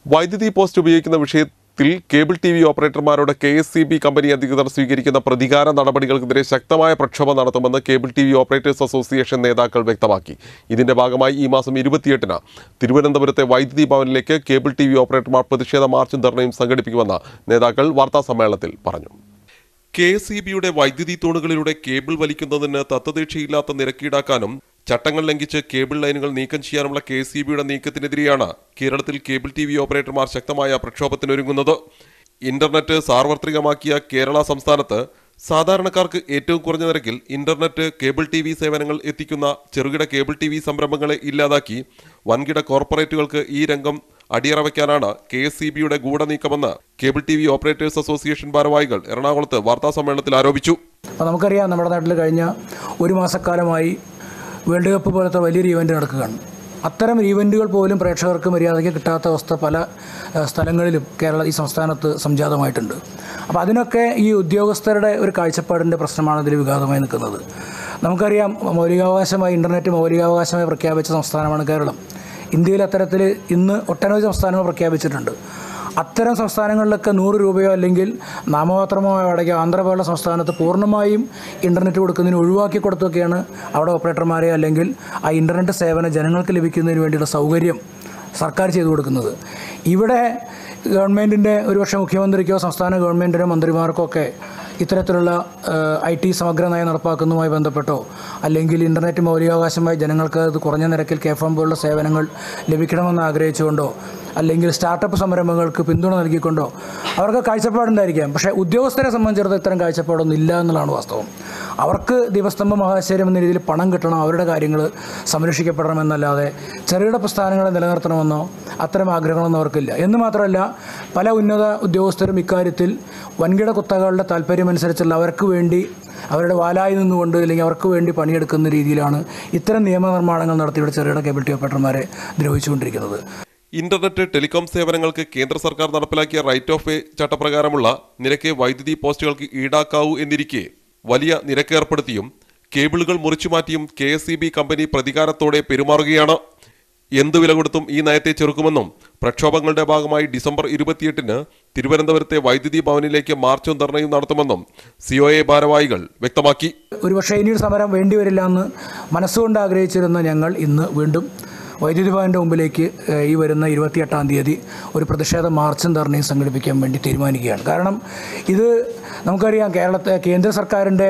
വൈദ്യുതി പോസ്റ്റ് ഉപയോഗിക്കുന്ന വിഷയത്തിൽ കേബിൾ ടി വി ഓപ്പറേറ്റർമാരോട് കെ എസ് സി ബി കമ്പനി അധികൃതർ സ്വീകരിക്കുന്ന പ്രതികാര നടപടികൾക്കെതിരെ ശക്തമായ പ്രക്ഷോഭം നടത്തുമെന്ന് cable T V operators association നേതാക്കൾ വ്യക്തമാക്കി ഇതിന്റെ ഭാഗമായി ഈ മാസം ഇരുപത്തിയെട്ടിന് തിരുവനന്തപുരത്തെ വൈദ്യുതി ഭവനിലേക്ക് കേബിൾ ടി വി ഓപ്പറേറ്റർമാർ പ്രതിഷേധ മാർച്ചും ധർണയും സംഘടിപ്പിക്കുമെന്ന് നേതാക്കൾ വാർത്താസമ്മേളനത്തിൽ പറഞ്ഞു കെ എസ് ഇ ബിയുടെ വൈദ്യുതി തൂണുകളിലൂടെ കേബിൾ വലിക്കുന്നതിന് തത്വദീക്ഷയില്ലാത്ത നിരക്ക് ഈടാക്കാനും ചട്ടങ്ങൾ ലംഘിച്ച് കേബിൾ ലൈനുകൾ നീക്കം ചെയ്യാനുമുള്ള കെ എസ് ഇ ബിയുടെ നീക്കത്തിനെതിരെയാണ് കേരളത്തിൽ കേബിൾ ടി വി ഓപ്പറേറ്റർമാർ ശക്തമായ പ്രക്ഷോഭത്തിനൊരുങ്ങുന്നത് ഇന്റർനെറ്റ് സാർവത്രികമാക്കിയ കേരള സംസ്ഥാനത്ത് സാധാരണക്കാർക്ക് ഏറ്റവും കുറഞ്ഞ നിരക്കിൽ ഇന്റർനെറ്റ് കേബിൾ ടി വി സേവനങ്ങൾ എത്തിക്കുന്ന ചെറുകിട കേബിൾ ടി വി സംരംഭങ്ങളെ ഇല്ലാതാക്കി വൻകിട കോർപ്പറേറ്റുകൾക്ക് ഈ രംഗം അടിയറ വയ്ക്കാനാണ് കെ എസ് സി ബിയുടെ ഗൂഢനീക്കമെന്ന് cable T V operators association ഭാരവാഹികൾ എറണാകുളത്ത് വാർത്താസമ്മേളനത്തിൽ ആരോപിച്ചു അപ്പോൾ നമുക്കറിയാം നമ്മുടെ നാട്ടിൽ കഴിഞ്ഞ ഒരു മാസക്കാലമായി വേൾഡ് കപ്പ് പോലത്തെ വലിയൊരു ഈവൻ്റ് നടക്കുകയാണ് അത്തരം ഈവൻറ്റുകൾ പോലും പ്രേക്ഷകർക്ക് മര്യാദയ്ക്ക് കിട്ടാത്ത അവസ്ഥ പല ഏഹ്, സ്ഥലങ്ങളിലും കേരള ഈ സംസ്ഥാനത്ത് സംജാതമായിട്ടുണ്ട് അപ്പോൾ അതിനൊക്കെ ഈ ഉദ്യോഗസ്ഥരുടെ ഒരു കാഴ്ചപ്പാടിൻ്റെ പ്രശ്നമാണ് ഇതിൽ വിഘാതമായി നിൽക്കുന്നത് നമുക്കറിയാം മൗലികാവകാശമായി ഇൻ്റർനെറ്റ് മൗലികാവകാശമായി പ്രഖ്യാപിച്ച സംസ്ഥാനമാണ് കേരളം ഇന്ത്യയിൽ അത്തരത്തിൽ ഇന്ന് ഒട്ടനവധി സംസ്ഥാനങ്ങൾ പ്രഖ്യാപിച്ചിട്ടുണ്ട് അത്തരം സംസ്ഥാനങ്ങളിലൊക്കെ നൂറ് രൂപയോ അല്ലെങ്കിൽ നാമമാത്രമോ അടയ്ക്കുക ആന്ധ്ര പോലുള്ള സംസ്ഥാനത്ത് പൂർണ്ണമായും ഇൻ്റർനെറ്റ് കൊടുക്കുന്നതിന് ഒഴിവാക്കി കൊടുത്തൊക്കെയാണ് അവിടെ ഓപ്പറേറ്റർമാരെ അല്ലെങ്കിൽ ആ ഇൻ്റർനെറ്റ് സേവനം ജനങ്ങൾക്ക് ലഭിക്കുന്നതിന് വേണ്ടിയുള്ള സൗകര്യം സർക്കാർ ചെയ്തു കൊടുക്കുന്നത് ഇവിടെ ഗവൺമെൻറ്റിൻ്റെ ഒരുപക്ഷെ മുഖ്യമന്ത്രിക്കോ സംസ്ഥാന ഗവൺമെൻറ്റിനോ മന്ത്രിമാർക്കോ ഒക്കെ ഇത്തരത്തിലുള്ള ഐ ടി സമഗ്ര നയം നടപ്പാക്കുന്നതുമായി ബന്ധപ്പെട്ടോ അല്ലെങ്കിൽ ഇൻ്റർനെറ്റ് മൗലികാവകാശമായി ജനങ്ങൾക്ക് അത് കുറഞ്ഞ നിരക്കിൽ കെ ഫോം പോലുള്ള സേവനങ്ങൾ ലഭിക്കണമെന്ന് ആഗ്രഹിച്ചുകൊണ്ടോ അല്ലെങ്കിൽ സ്റ്റാർട്ടപ്പ് സംരംഭങ്ങൾക്ക് പിന്തുണ നൽകിക്കൊണ്ടോ അവർക്ക് കാഴ്ചപ്പാടുണ്ടായിരിക്കാം പക്ഷേ ഉദ്യോഗസ്ഥരെ സംബന്ധിച്ചിടത്തോളം ഇത്തരം കാഴ്ചപ്പാടൊന്നും ഇല്ല എന്നുള്ളതാണ് വാസ്തവം അവർക്ക് ദിവസ്തംഭ മഹാശയം എന്ന രീതിയിൽ പണം കിട്ടണം അവരുടെ കാര്യങ്ങൾ സംരക്ഷിക്കപ്പെടണമെന്നല്ലാതെ ചെറുകിട പ്രസ്ഥാനങ്ങളെ നിലനിർത്തണമെന്നോ അത്തരം ആഗ്രഹങ്ങളൊന്നും അവർക്കില്ല എന്ന് മാത്രമല്ല പല ഉന്നത ഉദ്യോഗസ്ഥരും ഇക്കാര്യത്തിൽ വൻകിട കുത്തകളുടെ താല്പര്യമനുസരിച്ചുള്ള അവർക്ക് വേണ്ടി അവരുടെ വാലായി നിന്നുകൊണ്ട് അല്ലെങ്കിൽ അവർക്ക് വേണ്ടി പണിയെടുക്കുന്ന രീതിയിലാണ് ഇത്തരം നിയമനിർമ്മാണങ്ങൾ നടത്തി ഇവിടെ ചെറുകിട കേബിൾ ടി ഓപ്പറേറ്റർമാരെ ദ്രോഹിച്ചുകൊണ്ടിരിക്കുന്നത് ഇന്റർനെറ്റ് ടെലികോം സേവനങ്ങൾക്ക് കേന്ദ്ര സർക്കാർ നടപ്പിലാക്കിയ റൈറ്റ് ഓഫ് വേ ചട്ടപ്രകാരമുള്ള നിരക്ക് വൈദ്യുതി പോസ്റ്റുകൾക്ക് ഈടാക്കാവൂ എന്നിരിക്കെ വലിയ നിരക്ക് ഏർപ്പെടുത്തിയും കേബിളുകൾ മുറിച്ചുമാറ്റിയും കെ എസ് കമ്പനി പ്രതികാരത്തോടെ പെരുമാറുകയാണ് എന്തു വില കൊടുത്തും ഈ നയത്തെ ചെറുക്കുമെന്നും പ്രക്ഷോഭങ്ങളുടെ ഭാഗമായി ഡിസംബർ ഇരുപത്തിയെട്ടിന് തിരുവനന്തപുരത്തെ വൈദ്യുതി ഭവനിലേക്ക് മാർച്ചും ധർണയും നടത്തുമെന്നും സിഒഎ ഭാരവാഹികൾ വ്യക്തമാക്കി ഒരുപക്ഷെ ഇനിയൊരു സമരം വേണ്ടിവരില്ല എന്ന് മനസ്സുകൊണ്ട് ആഗ്രഹിച്ചിരുന്ന ഞങ്ങൾ ഇന്ന് വീണ്ടും വൈദ്യുതി ഭവൻ്റെ മുമ്പിലേക്ക് ഏഹ്, ഈ വരുന്ന ഇരുപത്തിയെട്ടാം തീയതി ഒരു പ്രതിഷേധ മാർച്ചും ധർണയും സംഘടിപ്പിക്കാൻ വേണ്ടി തീരുമാനിക്കുകയാണ് കാരണം ഇത് നമുക്കറിയാം കേരളത്തെ കേന്ദ്ര സർക്കാരിൻ്റെ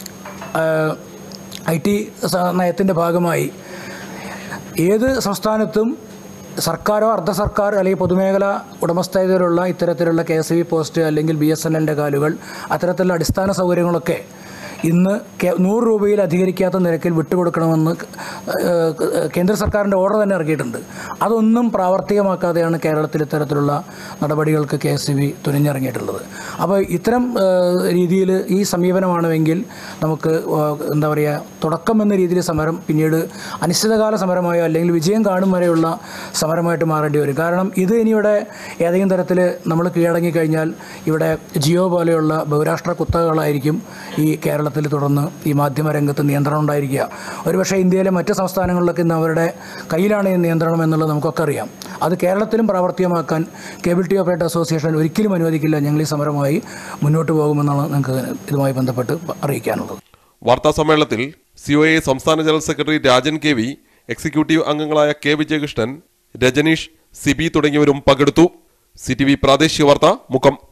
ഐ ടി നയത്തിൻ്റെ ഭാഗമായി ഏത് സംസ്ഥാനത്തും സർക്കാരോ അർദ്ധ സർക്കാർ അല്ലെങ്കിൽ പൊതുമേഖല ഉടമസ്ഥതയിലുള്ള ഇത്തരത്തിലുള്ള കെ എസ് ബി പോസ്റ്റ് അല്ലെങ്കിൽ ബി എസ് എൻ എല്ലിൻ്റെ കാലുകൾ അത്തരത്തിലുള്ള അടിസ്ഥാന സൗകര്യങ്ങളൊക്കെ ഇന്ന് കേ- നൂറ് രൂപയിൽ അധികരിക്കാത്ത നിരക്കിൽ വിട്ടുകൊടുക്കണമെന്ന് ഏഹ്, കേന്ദ്ര സർക്കാരിൻ്റെ ഓർഡർ തന്നെ ഇറക്കിയിട്ടുണ്ട് അതൊന്നും പ്രാവർത്തികമാക്കാതെയാണ് കേരളത്തിൽ ഇത്തരത്തിലുള്ള നടപടികൾക്ക് കെ എസ് ബി തുനിഞ്ഞിറങ്ങിയിട്ടുള്ളത് അപ്പോൾ ഇത്തരം രീതിയിൽ ഈ സമീപനമാണെങ്കിൽ നമുക്ക് ഏഹ്, എന്താ പറയുക തുടക്കം എന്ന രീതിയിൽ സമരം പിന്നീട് അനിശ്ചിതകാല സമരമായോ അല്ലെങ്കിൽ വിജയം കാണും വരെയുള്ള സമരമായിട്ട് മാറേണ്ടി വരും കാരണം ഇത് ഇനിയുടെ ഏതെങ്കിലും തരത്തിൽ നമ്മൾ കീഴടങ്ങി കഴിഞ്ഞാൽ ഇവിടെ ജിയോ പോലെയുള്ള ബഹുരാഷ്ട്ര കുത്തകകളായിരിക്കും ഈ കേരളത്തിൽ തുടർന്ന് ഈ മാധ്യമ രംഗത്ത് നിയന്ത്രണം ഉണ്ടായിരിക്കുക ഒരുപക്ഷെ ഇന്ത്യയിലെ മറ്റ് സംസ്ഥാനങ്ങളിലൊക്കെ ഇന്ന് അവരുടെ കയ്യിലാണ് ഈ നിയന്ത്രണം എന്നുള്ളത് നമുക്കൊക്കെ അറിയാം അത് കേരളത്തിലും പ്രാവർത്തികമാക്കാൻ കേബിൾ ടി ഓപ്പറേറ്റർ അസോസിയേഷൻ ഒരിക്കലും അനുവദിക്കില്ല ഞങ്ങൾ ഈ സമരമായി മുന്നോട്ട് പോകുമെന്നാണ് നിങ്ങൾക്ക് ഇതുമായി ബന്ധപ്പെട്ട് അറിയിക്കാനുള്ളത് വാർത്താ സമ്മേളനത്തിൽ സിഒഎ സംസ്ഥാന general secretary Rajan K V executive അംഗങ്ങളായ കെ വിജയകൃഷ്ണൻ രജനീഷ് സിബി തുടങ്ങിയവരും പങ്കെടുത്തു സി ടി വി പ്രാദേശിക വാർത്ത മുക്കം